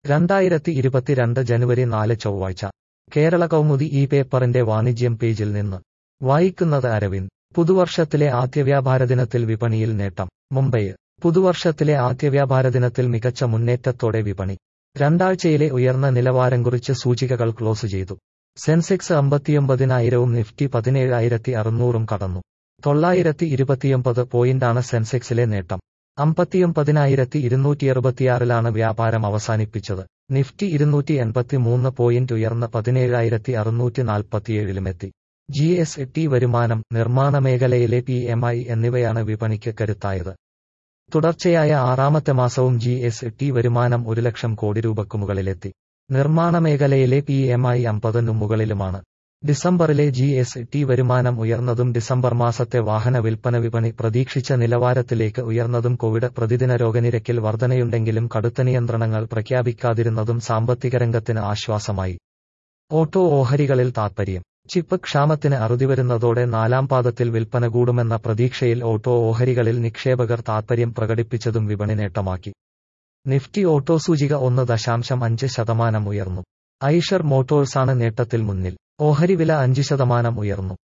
രണ്ടായിരത്തി ഇരുപത്തിരണ്ട് ജനുവരി നാല് ചൊവ്വാഴ്ച കേരള കൗമുദി ഈ പേപ്പറിന്റെ വാണിജ്യം പേജിൽ നിന്ന് വായിക്കുന്നത് അരവിന്ദ് പുതുവർഷത്തിലെ ആദ്യ വ്യാപാരദിനത്തിൽ വിപണിയിൽ നേട്ടം മുംബൈ പുതുവർഷത്തിലെ ആദ്യ വ്യാപാരദിനത്തിൽ മികച്ച മുന്നേറ്റത്തോടെ വിപണി രണ്ടാഴ്ചയിലെ ഉയർന്ന നിലവാരം കുറിച്ച് സൂചികകൾ ക്ലോസ് ചെയ്തു സെൻസെക്സ് അമ്പത്തിയൊമ്പതിനായിരവും നിഫ്റ്റി പതിനേഴായിരത്തി അറുന്നൂറും കടന്നു തൊള്ളായിരത്തി ഇരുപത്തിയൊമ്പത് പോയിന്റാണ് സെൻസെക്സിലെ നേട്ടം അമ്പത്തിയൊമ്പതിനായിരത്തി ഇരുന്നൂറ്റി അറുപത്തിയാറിലാണ് വ്യാപാരം അവസാനിപ്പിച്ചത് നിഫ്റ്റി ഇരുന്നൂറ്റി എൺപത്തിമൂന്ന് പോയിന്റ് ഉയർന്ന് പതിനേഴായിരത്തി അറുന്നൂറ്റി നാൽപ്പത്തിയേഴിലുമെത്തി ജി എസ് ടി വരുമാനം നിർമ്മാണ മേഖലയിലെ പി എം ഐ എന്നിവയാണ് വിപണിക്ക് കരുത്തായത് തുടർച്ചയായ ആറാമത്തെ മാസവും ജി എസ് ടി വരുമാനം ഒരു ലക്ഷം കോടി രൂപക്കു മുകളിലെത്തി നിർമ്മാണ മേഖലയിലെ പി എം ഐ അമ്പതിനു മുകളിലുമാണ് ഡിസംബറിലെ ജി എസ് ടി വരുമാനം ഉയർന്നതും ഡിസംബർ മാസത്തെ വാഹന വിൽപ്പന വിപണി പ്രതീക്ഷിച്ച നിലവാരത്തിലേക്ക് ഉയർന്നതും കോവിഡ് പ്രതിദിന രോഗനിരക്കിൽ വർധനയുണ്ടെങ്കിലും കടുത്ത നിയന്ത്രണങ്ങൾ പ്രഖ്യാപിക്കാതിരുന്നതും സാമ്പത്തിക രംഗത്തിന് ആശ്വാസമായി ഓട്ടോ ഓഹരികളിൽ താത്പര്യം ചിപ്പ് ക്ഷാമത്തിന് അറുതി വരുന്നതോടെ നാലാം പാദത്തിൽ വിൽപ്പന കൂടുമെന്ന പ്രതീക്ഷയിൽ ഓട്ടോ ഓഹരികളിൽ നിക്ഷേപകർ താത്പര്യം പ്രകടിപ്പിച്ചതും വിപണി നേട്ടമാക്കി നിഫ്റ്റി ഓട്ടോ സൂചിക ഒന്ന് ദശാംശം അഞ്ച് ശതമാനം ഉയർന്നു ഐഷർ മോട്ടോഴ്സാണ് നേട്ടത്തിൽ മുന്നിൽ ഓഹരി വില അഞ്ച് ശതമാനം ഉയർന്നു